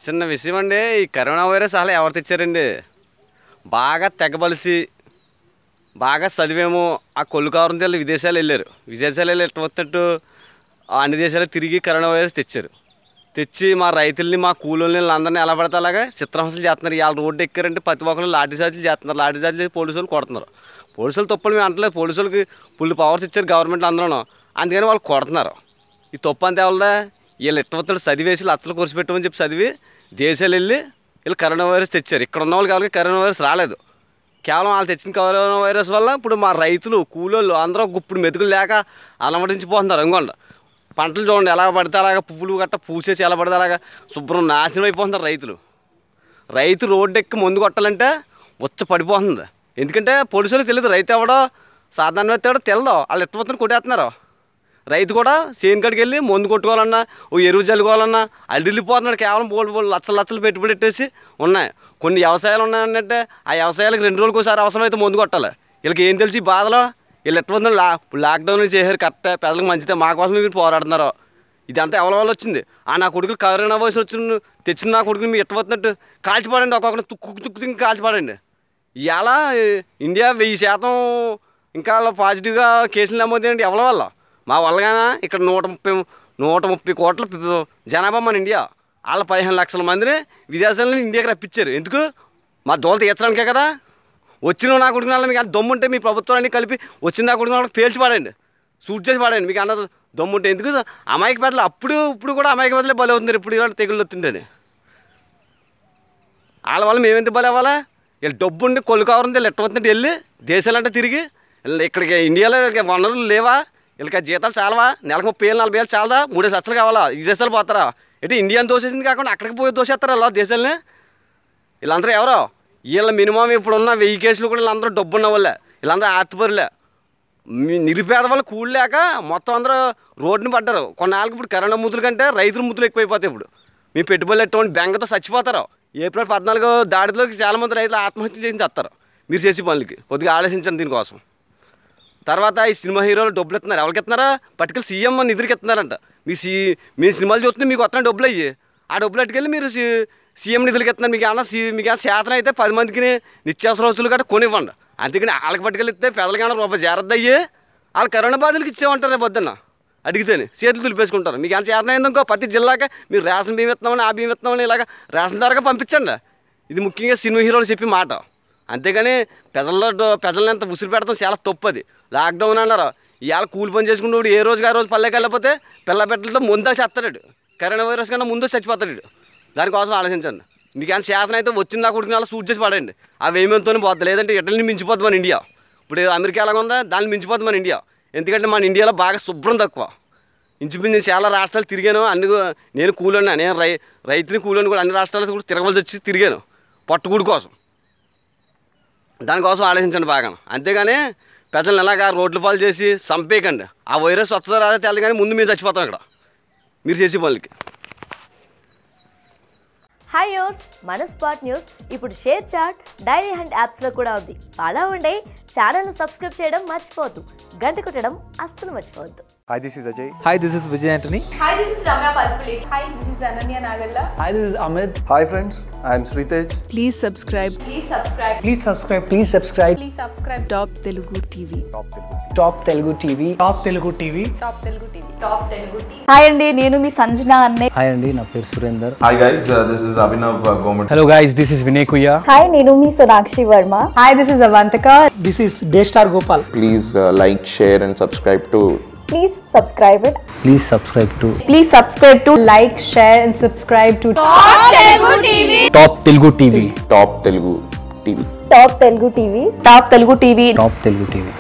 చిన్న విషయం అండి ఈ కరోనా వైరస్ అసలు ఎవరు తెచ్చారండి బాగా తెగబలిసి బాగా చదివేమో ఆ కొల్లు కావరం తెల్లి విదేశాలు వెళ్ళారు విదేశాలు వెళ్ళి ఎట్ట వస్తున్నట్టు ఆ అన్ని దేశాలు తిరిగి కరోనా వైరస్ తెచ్చారు తెచ్చి మా రైతుల్ని మా కూలోళ్ళని అందరినీ ఎలా పడితే అలాగా చిత్రహింసలు చేస్తున్నారు ఇవాళ రోడ్డు ఎక్కారంటే ప్రతి ఒక్కరు లాఠీ చార్జీలు చేస్తున్నారు లాఠీ చార్జీలు చేసి పోలీసు వాళ్ళు కొడుతున్నారు పోలీసులు తప్పులు మేము అంటలేదు పోలీసు వాళ్ళకి ఫుల్ పవర్స్ ఇచ్చారు గవర్నమెంట్ అందరూ అందుకని వాళ్ళు కొడుతున్నారు ఈ తప్పు అంతే వాళ్ళదా వీళ్ళు ఇట్టవత్తడు చదివేసి లత్తలు కురిసిపెట్టమని చెప్పి చదివి దేశాలు వెళ్ళి వీళ్ళు కరోనా వైరస్ తెచ్చారు ఇక్కడ ఉన్న వాళ్ళకి ఎవరికి కరోనా వైరస్ రాలేదు కేవలం వాళ్ళు తెచ్చిన కరోనా వైరస్ వల్ల ఇప్పుడు మా రైతులు కూలోళ్ళు అందరూ ఇప్పుడు మెతుకులు లేక అలమటించిపోతున్నారు ఇంకోండి పంటలు చూడండి ఎలా పడితే అలాగా పువ్వులు గట్ట పూసేసి ఎలా పడితే అలాగా శుభ్రం నాశనం అయిపోతున్నారు రైతులు రైతు రోడ్డు ఎక్కి ముందు కొట్టాలంటే ఉచ్చ పడిపోతుంది ఎందుకంటే పోలీసులకు తెలియదు రైతు ఎవడో సాధారణ వ్యక్తి ఎవడో తెలదు వాళ్ళు ఎత్తపోతున్నారు కొట్టేస్తున్నారు రైతు కూడా సేన్ కాడికి వెళ్ళి మందు కొట్టుకోవాలన్నా ఓ ఎరువు చల్లుకోవాలన్నా అల్లి వెళ్ళిపోతున్నాడు కేవలం బోల్ బోల్ లచ్చలు లచ్చలు పెట్టుబడి పెట్టేసి ఉన్నాయి కొన్ని వ్యవసాయాలు ఉన్నాయంటే ఆ వ్యవసాయాలకు రెండు రోజులకు ఒకసారి అవసరమైతే మందు కొట్టాలి వీళ్ళకి ఏం తెలిసి ఈ బాధలో వీళ్ళు ఎట్లా లా లాక్డౌన్ చేశారు కరెక్టే పెద్దలకు మంచిదే మా కోసం మీరు పోరాడుతున్నారు ఇదంతా ఎవరి వల్ల వచ్చింది ఆ నా కొడుకులు కరోనా వయసు వచ్చిన తెచ్చిన నా కొడుకుని మీరు ఎట్టబోతున్నట్టు కాల్చిపాడండి ఒక్కొక్కరిని తుక్కు తుక్కు తింగి కాల్చిపాడండి ఇవాళ ఇండియా వెయ్యి శాతం ఇంకా అలా పాజిటివ్గా కేసులు నమోదైంది ఎవరి వల్ల మా వల్లగానా ఇక్కడ నూట ముప్పై నూట ముప్పై కోట్ల పి- జనాభా మన ఇండియా వాళ్ళ పదిహేను లక్షల మందిని విదేశాల నుంచి ఇండియాకి రప్పించారు ఎందుకు మా దోల తీర్చడానికే కదా వచ్చిన నా కొడుకున మీకు అంత దమ్ము ఉంటే మీ ప్రభుత్వాన్ని కలిపి వచ్చిన నా కొడుకున వాళ్ళకి పేల్చి పాడండి సూట్ చేసి పాడండి మీకు అన్న దమ్ము ఉంటే ఎందుకు అమాయక పెద్దలు అప్పుడు ఇప్పుడు కూడా అమాయక పెద్దలే బలి అవుతున్నారు ఇప్పుడు ఇలాంటి తెగుళ్ళు వస్తుంటేనే వాళ్ళ వల్ల మేమెంత బలి అవ్వాలా వీళ్ళు డబ్బు ఉండి కొలు కావాలంటే వీళ్ళు ఎట్టవద్దంటే వెళ్ళి దేశాలంటే తిరిగి వీళ్ళు ఇక్కడికి ఇండియాలో వనరులు లేవా వీళ్ళకి ఆ జీతాలు చాలవా నెలకు ముప్పై ఏళ్ళు నలభై ఏళ్ళు చాలదా మూడు లక్షలు కావాలా ఈ దేశాలు పోతారా అంటే ఇండియాని దోసేసింది కాకుండా అక్కడికి పోయి దోసేస్తారా అలా దేశాలని వీళ్ళందరూ ఎవరో వీళ్ళ మినిమం ఇప్పుడు ఉన్న వెయ్యి కేసులు కూడా వీళ్ళందరూ డబ్బు ఉన్న వాళ్ళే వీళ్ళందరూ ఆత్మపరులే మీ నిరుపేద వాళ్ళు కూడలేక మొత్తం అందరూ రోడ్డుని పడ్డారు కొన్నాళ్ళకి ఇప్పుడు కరోనా ముద్దుల కంటే రైతుల ముద్దులు ఎక్కువైపోతాయి ఇప్పుడు మీ పెట్టుబడులు ఎటువంటి బెంగతో చచ్చిపోతారు ఏప్రిల్ పద్నాలుగు దాడిలోకి చాలామంది రైతులు ఆత్మహత్యలు చేసి చేస్తారు మీరు చేసే పనులకి కొద్దిగా ఆలోచించండి దీనికోసం తర్వాత ఈ సినిమా హీరోలు డబ్బులు ఇస్తున్నారు ఎవరికి ఇస్తున్నారా పట్టుకెళ్ళి సీఎం నిధులకి ఇస్తున్నారంట మీ సీ మీ సినిమాలు చూస్తుంటే మీకు వస్తున్న డబ్బులు అయ్యి ఆ డబ్బులు అట్టుకెళ్ళి మీరు సీ- సీఎం నిధులకి ఇస్తున్నారు మీకు ఏమన్నా సీ మీకు ఏమైనా శాతం అయితే పది మందికి నిత్యావసర వస్తువులు గట్రా కొనివ్వండి అందుకని వాళ్ళకి పట్టుకెళ్ళి ఇస్తే పెదలకైనా రూపాయి జాగ్రత్త అయ్యి వాళ్ళు కరోనా బాధలకు ఇచ్చేమంటారు రేపు పొద్దున్న అడిగితేనే చేతులు దులిపేసుకుంటారు మీకు ఎంత చేతన అయిందో ప్రతి జిల్లాకి మీరు రేషన్ బియ్యం ఇస్తామని ఆ బియ్యం ఇస్తామని ఇలాగ రేషన్ ధరగా పంపించండి ఇది ముఖ్యంగా సినిమా హీరోలు చెప్పి మాట అంతేగాని ప్రజల్లో ప్రజలను ఎంత ఉసిరి పెడతాం చాలా తప్పు అది లాక్డౌన్ అన్నారు ఇవాళ కూలి పని చేసుకుంటూ ఏ రోజుకి ఆ రోజు పల్లెకి వెళ్ళకపోతే పిల్ల పెట్టలతో ముందా చేస్తాడు కరోనా వైరస్ కన్నా ముందు చచ్చిపోతాడు వీడు. దానికోసం ఆలోచించండి మీకు ఏమైనా శాతం అయితే వచ్చిన నా కొడుకుని అలా సూట్ చేసి పడండి ఆ వేమెంతోనే పోద్ది లేదంటే ఇటలీని మించిపోద్ది మన ఇండియా ఇప్పుడు అమెరికా ఎలాగ ఉందా దాన్ని మించిపోద్ది మన ఇండియా ఎందుకంటే మన ఇండియాలో బాగా శుభ్రం తక్కువ ఇంచుమించు నేను చాలా రాష్ట్రాలు తిరిగాను అన్ని కూ- నేను కూలోని నేను రై రైతుని కూలోని కూడా అన్ని రాష్ట్రాలు కూడా తిరగవలసి వచ్చి తిరిగాను పట్టుకూడి కోసం దానికోసం ఆలోచించండి బాగా అంతేగాని ప్రజలను ఎలాగా రోడ్ల పాలు చేసి చంపేయకండి ఆ వైరస్ వస్తుందో రాదో తెలియదు కానీ ముందు మీరు చచ్చిపోతాం ఇక్కడ మీరు చేసే పనులకి హాయ్ యోస్ మన స్పాట్ న్యూస్ ఇప్పుడు షేర్ చాట్ డైలీ హండ్ యాప్స్లో కూడా ఉంది అలా ఉండే ఛానల్ను సబ్స్క్రైబ్ చేయడం మర్చిపోవద్దు గంట కొట్టడం అస్సలు మర్చిపోవద్దు Hi, this is Ajay. Hi, this is Vijay Antony. Hi, this is Ramya Paspaleti. Hi, this is Ananya Nagalla. Hi, this is Amit. Hi, friends. I am Sritej. Please subscribe Please subscribe. Please subscribe. Please subscribe. Please subscribe. Top Telugu TV. Top Telugu TV. Top Telugu TV. Top Telugu TV. Top Telugu TV. Hi అండి నేను మీ సంజన అన్నే hi అండి నా పేరు Surender Hi guys, uh, this is Abhinav uh, Gomet. Hello guys this is Vinay కుయ్యా hi నేను మీ Sonakshi Varma hi this is Avantika This is Daystar Gopal. please uh, like, share, and subscribe to please subscribe it please subscribe to please subscribe to like share and subscribe to top Telugu TV Top Telugu TV. Top Telugu TV top Telugu TV top Telugu TV